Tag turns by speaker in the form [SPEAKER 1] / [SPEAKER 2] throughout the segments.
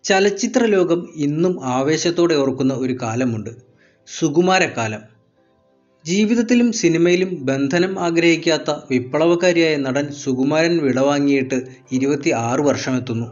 [SPEAKER 1] ചലച്ചിത്ര ലോകം ഇന്നും ആവേശത്തോടെ ഓർക്കുന്ന ഒരു കാലമുണ്ട് സുകുമാരക്കാലം ജീവിതത്തിലും സിനിമയിലും ബന്ധനം ആഗ്രഹിക്കാത്ത വിപ്ലവകാരിയായ നടൻ സുകുമാരൻ വിടവാങ്ങിയിട്ട് ഇരുപത്തി ആറ് വർഷമെത്തുന്നു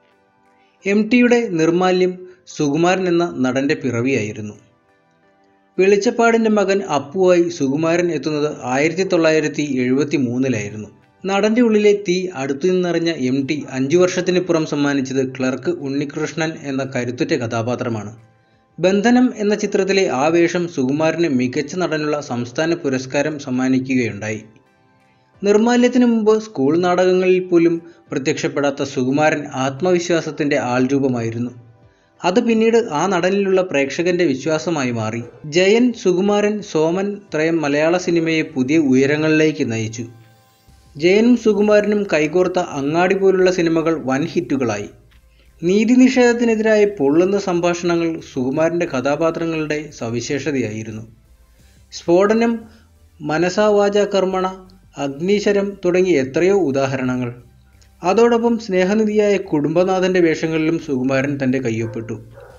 [SPEAKER 1] എം ടിയുടെ നിർമാല്യം സുകുമാരൻ എന്ന നടൻ്റെ പിറവിയായിരുന്നു വെളിച്ചപ്പാടിൻ്റെ മകൻ അപ്പുവായി സുകുമാരൻ എത്തുന്നത് ആയിരത്തി തൊള്ളായിരത്തി എഴുപത്തി മൂന്നിലായിരുന്നു നടൻ്റെ ഉള്ളിലെ തീ അടുത്തു നിന്നറിഞ്ഞ എം ടി അഞ്ചു വർഷത്തിനിപ്പുറം സമ്മാനിച്ചത് ക്ലർക്ക് ഉണ്ണികൃഷ്ണൻ എന്ന കരുത്തുറ്റ കഥാപാത്രമാണ് ബന്ധനം എന്ന ചിത്രത്തിലെ ആ വേഷം സുകുമാരന് മികച്ച നടനുള്ള സംസ്ഥാന പുരസ്കാരം സമ്മാനിക്കുകയുണ്ടായി നിർമാല്യത്തിനു മുമ്പ് സ്കൂൾ നാടകങ്ങളിൽ പോലും പ്രത്യക്ഷപ്പെടാത്ത സുകുമാരൻ ആത്മവിശ്വാസത്തിൻ്റെ ആൾരൂപമായിരുന്നു അത് പിന്നീട് ആ നടനിലുള്ള പ്രേക്ഷകന്റെ വിശ്വാസമായി മാറി ജയൻ സുകുമാരൻ സോമൻ ത്രയം മലയാള സിനിമയെ പുതിയ ഉയരങ്ങളിലേക്ക് നയിച്ചു ജയനും സുകുമാരനും കൈകോർത്ത അങ്ങാടി പോലുള്ള സിനിമകൾ വൻ ഹിറ്റുകളായി നീതി നിഷേധത്തിനെതിരായ പൊള്ളുന്ന സംഭാഷണങ്ങൾ സുകുമാരൻ്റെ കഥാപാത്രങ്ങളുടെ സവിശേഷതയായിരുന്നു സ്ഫോടനം മനസാവാച കർമ്മണ അഗ്നിശരം തുടങ്ങി എത്രയോ ഉദാഹരണങ്ങൾ അതോടൊപ്പം സ്നേഹനിധിയായ കുടുംബനാഥൻ്റെ വേഷങ്ങളിലും സുകുമാരൻ തൻ്റെ കയ്യൊപ്പിട്ടു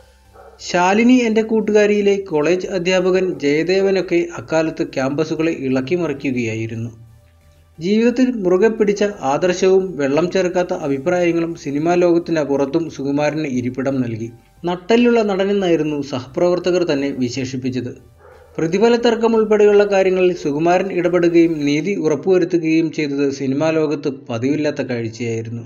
[SPEAKER 1] ശാലിനി എൻ്റെ കൂട്ടുകാരിയിലെ കോളേജ് അധ്യാപകൻ ജയദേവനൊക്കെ അക്കാലത്ത് ക്യാമ്പസുകളെ ഇളക്കിമറിക്കുകയായിരുന്നു ജീവിതത്തിൽ മുറുകെ പിടിച്ച ആദർശവും വെള്ളം ചേർക്കാത്ത അഭിപ്രായങ്ങളും സിനിമാ ലോകത്തിനപ്പുറത്തും സുകുമാരന് ഇരിപ്പിടം നൽകി നട്ടലുള്ള നടനെന്നായിരുന്നു സഹപ്രവർത്തകർ തന്നെ വിശേഷിപ്പിച്ചത് പ്രതിഫല തർക്കം ഉൾപ്പെടെയുള്ള കാര്യങ്ങളിൽ സുകുമാരൻ ഇടപെടുകയും നീതി ഉറപ്പുവരുത്തുകയും ചെയ്തത് സിനിമാ ലോകത്ത് പതിവില്ലാത്ത കാഴ്ചയായിരുന്നു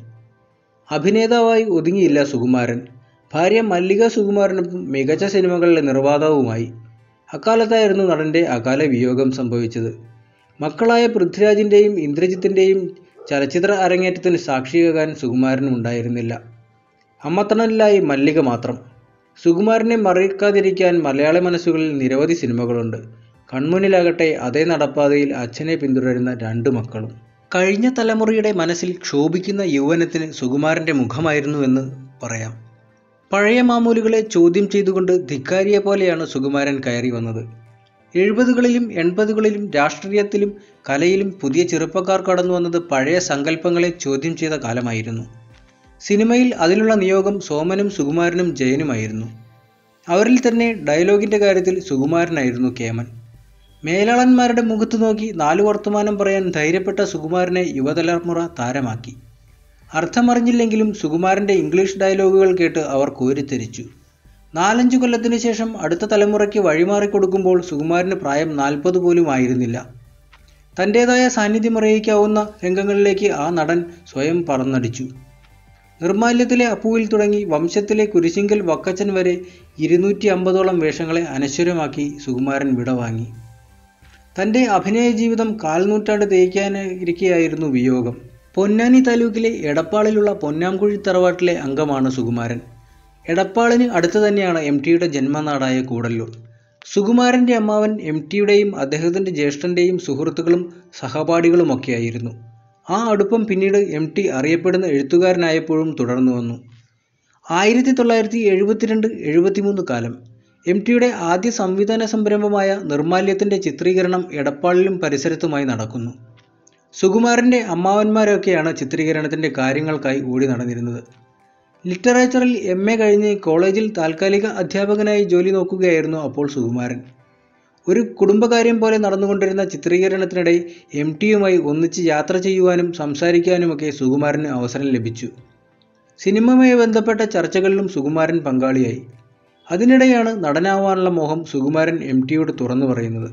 [SPEAKER 1] അഭിനേതാവായി ഒതുങ്ങിയില്ല സുകുമാരൻ ഭാര്യ മല്ലിക സുകുമാരനൊപ്പം മികച്ച സിനിമകളിലെ നിർമ്മാതാവുമായി അക്കാലത്തായിരുന്നു നടൻ്റെ അകാല വിയോഗം സംഭവിച്ചത് മക്കളായ പൃഥ്വിരാജിൻ്റെയും ഇന്ദ്രജിത്തിൻ്റെയും ചലച്ചിത്ര അരങ്ങേറ്റത്തിന് സാക്ഷിയാകാൻ സുകുമാരൻ ഉണ്ടായിരുന്നില്ല അമ്മത്തണലിലായി മല്ലിക മാത്രം സുകുമാരനെ മറിക്കാതിരിക്കാൻ മലയാള മനസ്സുകളിൽ നിരവധി സിനിമകളുണ്ട് കൺമുന്നിലാകട്ടെ അതേ നടപ്പാതയിൽ അച്ഛനെ പിന്തുടരുന്ന രണ്ട് മക്കളും കഴിഞ്ഞ തലമുറയുടെ മനസ്സിൽ ക്ഷോഭിക്കുന്ന യൗവനത്തിന് സുകുമാരൻ്റെ മുഖമായിരുന്നുവെന്ന് പറയാം പഴയ മാമൂലുകളെ ചോദ്യം ചെയ്തുകൊണ്ട് ധിക്കാരിയെ പോലെയാണ് സുകുമാരൻ കയറി വന്നത് എഴുപതുകളിലും എൺപതുകളിലും രാഷ്ട്രീയത്തിലും കലയിലും പുതിയ ചെറുപ്പക്കാർ കടന്നു വന്നത് പഴയ സങ്കല്പങ്ങളെ ചോദ്യം ചെയ്ത കാലമായിരുന്നു സിനിമയിൽ അതിനുള്ള നിയോഗം സോമനും സുകുമാരനും ജയനുമായിരുന്നു അവരിൽ തന്നെ ഡയലോഗിൻ്റെ കാര്യത്തിൽ സുകുമാരനായിരുന്നു കേമൻ മേലാളന്മാരുടെ മുഖത്ത് നോക്കി നാലു വർത്തമാനം പറയാൻ ധൈര്യപ്പെട്ട സുകുമാരനെ യുവതലമുറ താരമാക്കി അർത്ഥമറിഞ്ഞില്ലെങ്കിലും സുകുമാരൻ്റെ ഇംഗ്ലീഷ് ഡയലോഗുകൾ കേട്ട് അവർ കോരിത്തരിച്ചു നാലഞ്ചു കൊല്ലത്തിനു ശേഷം അടുത്ത തലമുറയ്ക്ക് വഴിമാറി കൊടുക്കുമ്പോൾ സുകുമാരന് പ്രായം നാൽപ്പത് പോലും ആയിരുന്നില്ല തൻ്റേതായ സാന്നിധ്യം അറിയിക്കാവുന്ന രംഗങ്ങളിലേക്ക് ആ നടൻ സ്വയം പറന്നടിച്ചു നിർമാല്യത്തിലെ അപ്പുവിൽ തുടങ്ങി വംശത്തിലെ കുരിശിങ്കൽ വക്കച്ചൻ വരെ ഇരുന്നൂറ്റി അമ്പതോളം വേഷങ്ങളെ അനശ്വരമാക്കി സുകുമാരൻ വിടവാങ്ങി തൻ്റെ അഭിനയ ജീവിതം കാൽനൂറ്റാണ്ട് തേക്കാനിരിക്കെയായിരുന്നു വിയോഗം പൊന്നാനി താലൂക്കിലെ എടപ്പാളിലുള്ള പൊന്നാംകുഴി തറവാട്ടിലെ അംഗമാണ് സുകുമാരൻ എടപ്പാളിന് അടുത്ത് തന്നെയാണ് എം ടിയുടെ ജന്മനാടായ കൂടല്ലൂർ സുകുമാരൻ്റെ അമ്മാവൻ എം ടിയുടെയും അദ്ദേഹത്തിൻ്റെ ജ്യേഷ്ഠൻ്റെയും സുഹൃത്തുക്കളും സഹപാഠികളുമൊക്കെയായിരുന്നു ആ അടുപ്പം പിന്നീട് എം ടി അറിയപ്പെടുന്ന എഴുത്തുകാരനായപ്പോഴും തുടർന്നു വന്നു ആയിരത്തി തൊള്ളായിരത്തി എഴുപത്തിരണ്ട് എഴുപത്തിമൂന്ന് കാലം എം ടിയുടെ ആദ്യ സംവിധാന സംരംഭമായ നിർമാല്യത്തിൻ്റെ ചിത്രീകരണം എടപ്പാളിലും പരിസരത്തുമായി നടക്കുന്നു സുകുമാരൻ്റെ അമ്മാവന്മാരൊക്കെയാണ് ചിത്രീകരണത്തിൻ്റെ കാര്യങ്ങൾക്കായി ഓടി നടന്നിരുന്നത് ലിറ്ററേച്ചറിൽ എം എ കഴിഞ്ഞ് കോളേജിൽ താൽക്കാലിക അധ്യാപകനായി ജോലി നോക്കുകയായിരുന്നു അപ്പോൾ സുകുമാരൻ ഒരു കുടുംബകാര്യം പോലെ നടന്നുകൊണ്ടിരുന്ന ചിത്രീകരണത്തിനിടെ എം ടിയുമായി ഒന്നിച്ച് യാത്ര ചെയ്യുവാനും സംസാരിക്കാനുമൊക്കെ സുകുമാരന് അവസരം ലഭിച്ചു സിനിമയുമായി ബന്ധപ്പെട്ട ചർച്ചകളിലും സുകുമാരൻ പങ്കാളിയായി അതിനിടെയാണ് നടനാവാനുള്ള മോഹം സുകുമാരൻ എം ടിയോട് തുറന്നു പറയുന്നത്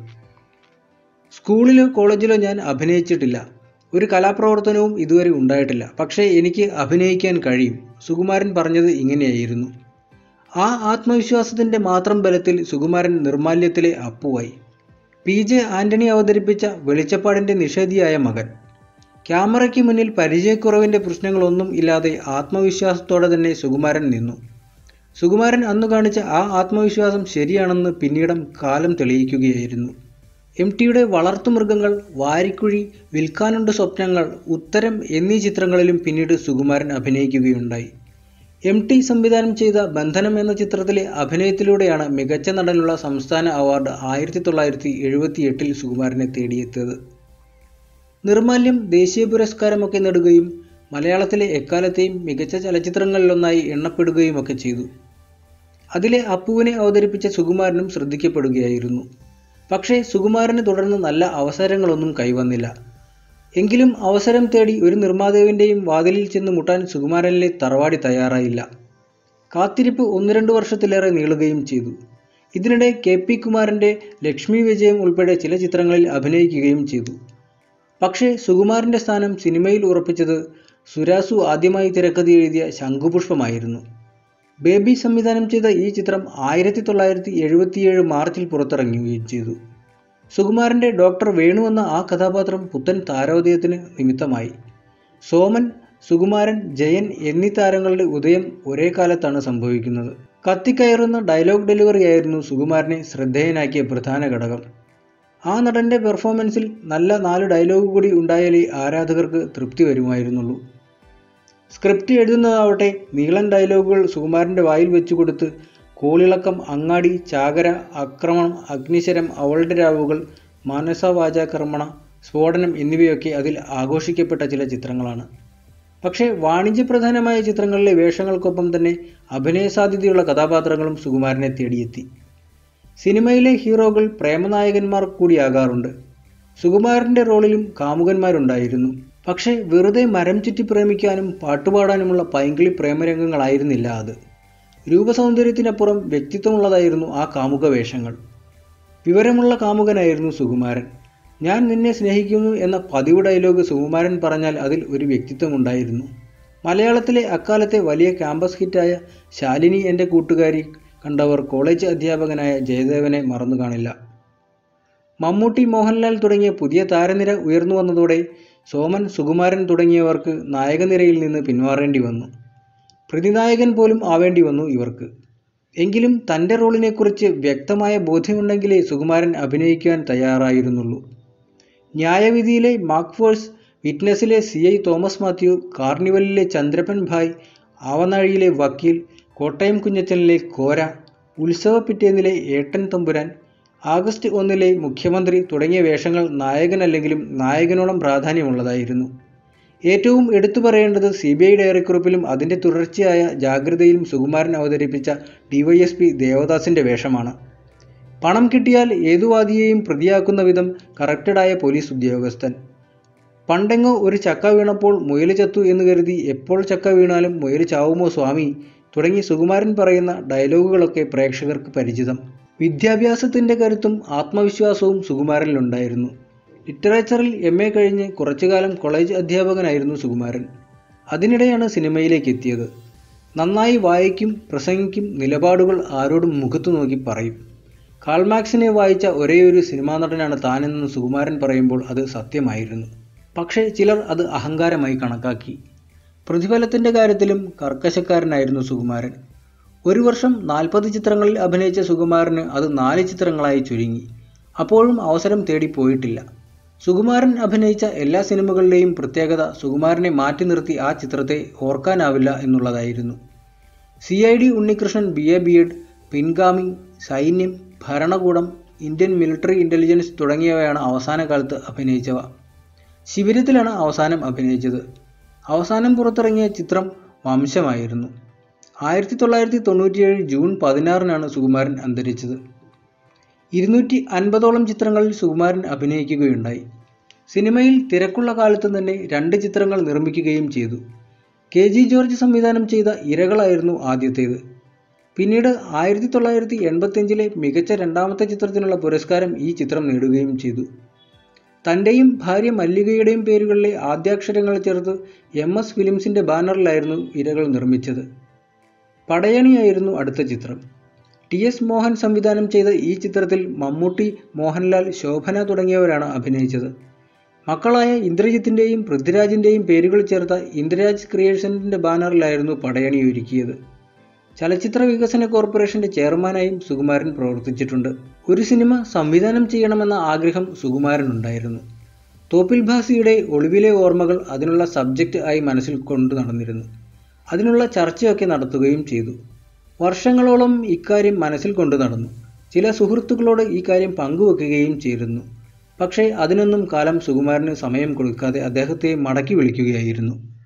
[SPEAKER 1] സ്കൂളിലോ കോളേജിലോ ഞാൻ അഭിനയിച്ചിട്ടില്ല ഒരു കലാപ്രവർത്തനവും ഇതുവരെ ഉണ്ടായിട്ടില്ല പക്ഷേ എനിക്ക് അഭിനയിക്കാൻ കഴിയും സുകുമാരൻ പറഞ്ഞത് ഇങ്ങനെയായിരുന്നു ആ ആത്മവിശ്വാസത്തിൻ്റെ മാത്രം ബലത്തിൽ സുകുമാരൻ നിർമാല്യത്തിലെ അപ്പുവായി പി ജെ ആന്റണി അവതരിപ്പിച്ച വെളിച്ചപ്പാടിൻ്റെ നിഷേധിയായ മകൻ ക്യാമറയ്ക്ക് മുന്നിൽ പരിചയക്കുറവിൻ്റെ പ്രശ്നങ്ങളൊന്നും ഇല്ലാതെ ആത്മവിശ്വാസത്തോടെ തന്നെ സുകുമാരൻ നിന്നു സുകുമാരൻ അന്നു കാണിച്ച ആ ആത്മവിശ്വാസം ശരിയാണെന്ന് പിന്നീടും കാലം തെളിയിക്കുകയായിരുന്നു എം ടിയുടെ വളർത്തുമൃഗങ്ങൾ വാരിക്കുഴി വിൽക്കാനുണ്ട് സ്വപ്നങ്ങൾ ഉത്തരം എന്നീ ചിത്രങ്ങളിലും പിന്നീട് സുകുമാരൻ അഭിനയിക്കുകയുണ്ടായി എം ടി സംവിധാനം ചെയ്ത ബന്ധനം എന്ന ചിത്രത്തിലെ അഭിനയത്തിലൂടെയാണ് മികച്ച നടനുള്ള സംസ്ഥാന അവാർഡ് ആയിരത്തി തൊള്ളായിരത്തി എഴുപത്തി എട്ടിൽ സുകുമാരനെ തേടിയെത്തിയത് നിർമാല്യം ദേശീയ പുരസ്കാരമൊക്കെ നേടുകയും മലയാളത്തിലെ എക്കാലത്തെയും മികച്ച ചലച്ചിത്രങ്ങളിലൊന്നായി എണ്ണപ്പെടുകയുമൊക്കെ ചെയ്തു അതിലെ അപ്പുവിനെ അവതരിപ്പിച്ച സുകുമാരനും ശ്രദ്ധിക്കപ്പെടുകയായിരുന്നു പക്ഷേ സുകുമാരന് തുടർന്ന് നല്ല അവസരങ്ങളൊന്നും കൈവന്നില്ല എങ്കിലും അവസരം തേടി ഒരു നിർമ്മാതാവിൻ്റെയും വാതിലിൽ ചെന്ന് മുട്ടാൻ സുകുമാരനിലെ തറവാടി തയ്യാറായില്ല കാത്തിരിപ്പ് ഒന്ന് രണ്ട് വർഷത്തിലേറെ നീളുകയും ചെയ്തു ഇതിനിടെ കെ പി കുമാരൻ്റെ ലക്ഷ്മി വിജയം ഉൾപ്പെടെ ചില ചിത്രങ്ങളിൽ അഭിനയിക്കുകയും ചെയ്തു പക്ഷേ സുകുമാരൻ്റെ സ്ഥാനം സിനിമയിൽ ഉറപ്പിച്ചത് സുരാസു ആദ്യമായി തിരക്കഥ എഴുതിയ ശംഖുപുഷ്പമായിരുന്നു ബേബി സംവിധാനം ചെയ്ത ഈ ചിത്രം ആയിരത്തി തൊള്ളായിരത്തി എഴുപത്തിയേഴ് മാർച്ചിൽ പുറത്തിറങ്ങുകയും ചെയ്തു സുകുമാരൻ്റെ ഡോക്ടർ വേണു എന്ന ആ കഥാപാത്രം പുത്തൻ താരോദയത്തിന് നിമിത്തമായി സോമൻ സുകുമാരൻ ജയൻ എന്നീ താരങ്ങളുടെ ഉദയം ഒരേ കാലത്താണ് സംഭവിക്കുന്നത് കത്തിക്കയറുന്ന ഡയലോഗ് ഡെലിവറി ആയിരുന്നു സുകുമാരനെ ശ്രദ്ധേയനാക്കിയ പ്രധാന ഘടകം ആ നടൻ്റെ പെർഫോമൻസിൽ നല്ല നാല് ഡയലോഗ് കൂടി ഉണ്ടായാലേ ആരാധകർക്ക് തൃപ്തി വരുമായിരുന്നുള്ളൂ സ്ക്രിപ്റ്റ് എഴുതുന്നതാവട്ടെ നീളൻ ഡയലോഗുകൾ സുകുമാരൻ്റെ വായിൽ വെച്ചു കൊടുത്ത് കോളിളക്കം അങ്ങാടി ചാകര ആക്രമണം അഗ്നിശരം അവളുടെ രാവുകൾ മാനസവാചാകർമ്മണ സ്ഫോടനം എന്നിവയൊക്കെ അതിൽ ആഘോഷിക്കപ്പെട്ട ചില ചിത്രങ്ങളാണ് പക്ഷേ വാണിജ്യപ്രധാനമായ ചിത്രങ്ങളിലെ വേഷങ്ങൾക്കൊപ്പം തന്നെ അഭിനയ സാധ്യതയുള്ള കഥാപാത്രങ്ങളും സുകുമാരനെ തേടിയെത്തി സിനിമയിലെ ഹീറോകൾ പ്രേമനായകന്മാർ കൂടിയാകാറുണ്ട് സുകുമാരൻ്റെ റോളിലും കാമുകന്മാരുണ്ടായിരുന്നു പക്ഷേ വെറുതെ മരം ചുറ്റി പ്രേമിക്കാനും പാട്ടുപാടാനുമുള്ള പൈങ്കിളി പ്രേമരംഗങ്ങളായിരുന്നില്ല അത് രൂപസൗന്ദര്യത്തിനപ്പുറം വ്യക്തിത്വമുള്ളതായിരുന്നു ആ കാമുക വേഷങ്ങൾ വിവരമുള്ള കാമുകനായിരുന്നു സുകുമാരൻ ഞാൻ നിന്നെ സ്നേഹിക്കുന്നു എന്ന പതിവ് ഡയലോഗ് സുകുമാരൻ പറഞ്ഞാൽ അതിൽ ഒരു വ്യക്തിത്വമുണ്ടായിരുന്നു മലയാളത്തിലെ അക്കാലത്തെ വലിയ ക്യാമ്പസ് ഹിറ്റായ ശാലിനി എൻ്റെ കൂട്ടുകാരി കണ്ടവർ കോളേജ് അധ്യാപകനായ ജയദേവനെ മറന്നു കാണില്ല മമ്മൂട്ടി മോഹൻലാൽ തുടങ്ങിയ പുതിയ താരനിര ഉയർന്നു വന്നതോടെ സോമൻ സുകുമാരൻ തുടങ്ങിയവർക്ക് നായകനിരയിൽ നിന്ന് പിന്മാറേണ്ടി വന്നു പ്രതിനായകൻ പോലും ആവേണ്ടി വന്നു ഇവർക്ക് എങ്കിലും തൻ്റെ റോളിനെക്കുറിച്ച് വ്യക്തമായ ബോധ്യമുണ്ടെങ്കിലേ സുകുമാരൻ അഭിനയിക്കാൻ തയ്യാറായിരുന്നുള്ളൂ ന്യായവിധിയിലെ മാക്ഫേഴ്സ് വിറ്റ്നസിലെ സി ഐ തോമസ് മാത്യു കാർണിവലിലെ ചന്ദ്രപ്പൻ ഭായ് ആവനാഴിയിലെ വക്കീൽ കോട്ടയം കുഞ്ഞച്ചനിലെ കോര ഉത്സവപ്പിറ്റേന്നിലെ ഏട്ടൻ തമ്പുരാൻ ആഗസ്റ്റ് ഒന്നിലെ മുഖ്യമന്ത്രി തുടങ്ങിയ വേഷങ്ങൾ നായകനല്ലെങ്കിലും നായകനോളം പ്രാധാന്യമുള്ളതായിരുന്നു ഏറ്റവും എടുത്തു പറയേണ്ടത് സി ബി ഐ ഡയറിക്കുറിപ്പിലും അതിൻ്റെ തുടർച്ചയായ ജാഗ്രതയിലും സുകുമാരൻ അവതരിപ്പിച്ച ഡിവൈഎസ്പി ദേവദാസിൻ്റെ വേഷമാണ് പണം കിട്ടിയാൽ ഏതു വാദിയെയും പ്രതിയാക്കുന്ന വിധം കറക്റ്റഡായ പോലീസ് ഉദ്യോഗസ്ഥൻ പണ്ടെങ്ങോ ഒരു ചക്ക വീണപ്പോൾ മുയൽ ചത്തു എന്ന് കരുതി എപ്പോൾ ചക്ക വീണാലും മുയൽ ചാവുമോ സ്വാമി തുടങ്ങി സുകുമാരൻ പറയുന്ന ഡയലോഗുകളൊക്കെ പ്രേക്ഷകർക്ക് പരിചിതം വിദ്യാഭ്യാസത്തിൻ്റെ കരുത്തും ആത്മവിശ്വാസവും സുകുമാരനിലുണ്ടായിരുന്നു ലിറ്ററേച്ചറിൽ എം എ കഴിഞ്ഞ് കുറച്ചുകാലം കോളേജ് അധ്യാപകനായിരുന്നു സുകുമാരൻ അതിനിടെയാണ് സിനിമയിലേക്ക് എത്തിയത് നന്നായി വായിക്കും പ്രസംഗിക്കും നിലപാടുകൾ ആരോടും മുഖത്തു നോക്കി പറയും കാൾമാക്സിനെ വായിച്ച ഒരേയൊരു സിനിമാ നടനാണ് താനെന്ന് സുകുമാരൻ പറയുമ്പോൾ അത് സത്യമായിരുന്നു പക്ഷേ ചിലർ അത് അഹങ്കാരമായി കണക്കാക്കി പ്രതിഫലത്തിൻ്റെ കാര്യത്തിലും കർക്കശക്കാരനായിരുന്നു സുകുമാരൻ ഒരു വർഷം നാൽപ്പത് ചിത്രങ്ങളിൽ അഭിനയിച്ച സുകുമാരന് അത് നാല് ചിത്രങ്ങളായി ചുരുങ്ങി അപ്പോഴും അവസരം തേടി പോയിട്ടില്ല സുകുമാരൻ അഭിനയിച്ച എല്ലാ സിനിമകളുടെയും പ്രത്യേകത സുകുമാരനെ മാറ്റി നിർത്തി ആ ചിത്രത്തെ ഓർക്കാനാവില്ല എന്നുള്ളതായിരുന്നു C I D Unnikrishnan B A B Ed Pingami Sainyam ഭരണകൂടം ഇന്ത്യൻ മിലിറ്ററി ഇൻ്റലിജൻസ് തുടങ്ങിയവയാണ് അവസാന കാലത്ത് അഭിനയിച്ചവ ശിബിരത്തിലാണ് അവസാനം അഭിനയിച്ചത് അവസാനം പുറത്തിറങ്ങിയ ചിത്രം വംശമായിരുന്നു ആയിരത്തി തൊള്ളായിരത്തി തൊണ്ണൂറ്റിയേഴ് ജൂൺ പതിനാറിനാണ് സുകുമാരൻ അന്തരിച്ചത് ഇരുന്നൂറ്റി അൻപതോളം ചിത്രങ്ങളിൽ സുകുമാരൻ അഭിനയിക്കുകയുണ്ടായി സിനിമയിൽ തിരക്കുള്ള കാലത്ത് തന്നെ രണ്ട് ചിത്രങ്ങൾ നിർമ്മിക്കുകയും ചെയ്തു കെ ജി ജോർജ് സംവിധാനം ചെയ്ത ഇരകളായിരുന്നു ആദ്യത്തേത് പിന്നീട് ആയിരത്തി തൊള്ളായിരത്തി എൺപത്തിയഞ്ചിലെ മികച്ച രണ്ടാമത്തെ ചിത്രത്തിനുള്ള പുരസ്കാരം ഈ ചിത്രം നേടുകയും ചെയ്തു തൻ്റെയും ഭാര്യ മല്ലികയുടെയും പേരുകളിലെ ആദ്യാക്ഷരങ്ങൾ ചേർത്ത് എം എസ് ഫിലിംസിൻ്റെ ബാനറിലായിരുന്നു ഇരകൾ നിർമ്മിച്ചത് പടയണിയായിരുന്നു അടുത്ത ചിത്രം ടി എസ് മോഹൻ സംവിധാനം ചെയ്ത ഈ ചിത്രത്തിൽ മമ്മൂട്ടി മോഹൻലാൽ ശോഭന തുടങ്ങിയവരാണ് അഭിനയിച്ചത് മക്കളായ ഇന്ദ്രജിത്തിൻ്റെയും പൃഥ്വിരാജിൻ്റെയും പേരുകൾ ചേർത്ത ഇന്ദ്രരാജ് ക്രിയേഷൻസിൻ്റെ ബാനറിലായിരുന്നു പടയണി ഒരുക്കിയത് ചലച്ചിത്ര വികസന കോർപ്പറേഷന്റെ ചെയർമാനായും സുകുമാരൻ പ്രവർത്തിച്ചിട്ടുണ്ട് ഒരു സിനിമ സംവിധാനം ചെയ്യണമെന്ന ആഗ്രഹം സുകുമാരനുണ്ടായിരുന്നു തോപ്പിൽ ഭാസിയുടെ ഒളിവിലെ ഓർമ്മകൾ അതിനുള്ള സബ്ജക്റ്റ് ആയി മനസ്സിൽ കൊണ്ടു നടന്നിരുന്നു അതിനുള്ള ചർച്ചയൊക്കെ നടത്തുകയും ചെയ്തു വർഷങ്ങളോളം ഇക്കാര്യം മനസ്സിൽ കൊണ്ടു നടന്നു ചില സുഹൃത്തുക്കളോട് ഈ കാര്യം പങ്കുവെക്കുകയും ചെയ്തിരുന്നു പക്ഷേ അതിനൊന്നും കാലം സുകുമാരന് സമയം കൊടുക്കാതെ അദ്ദേഹത്തെ മടക്കി വിളിക്കുകയായിരുന്നു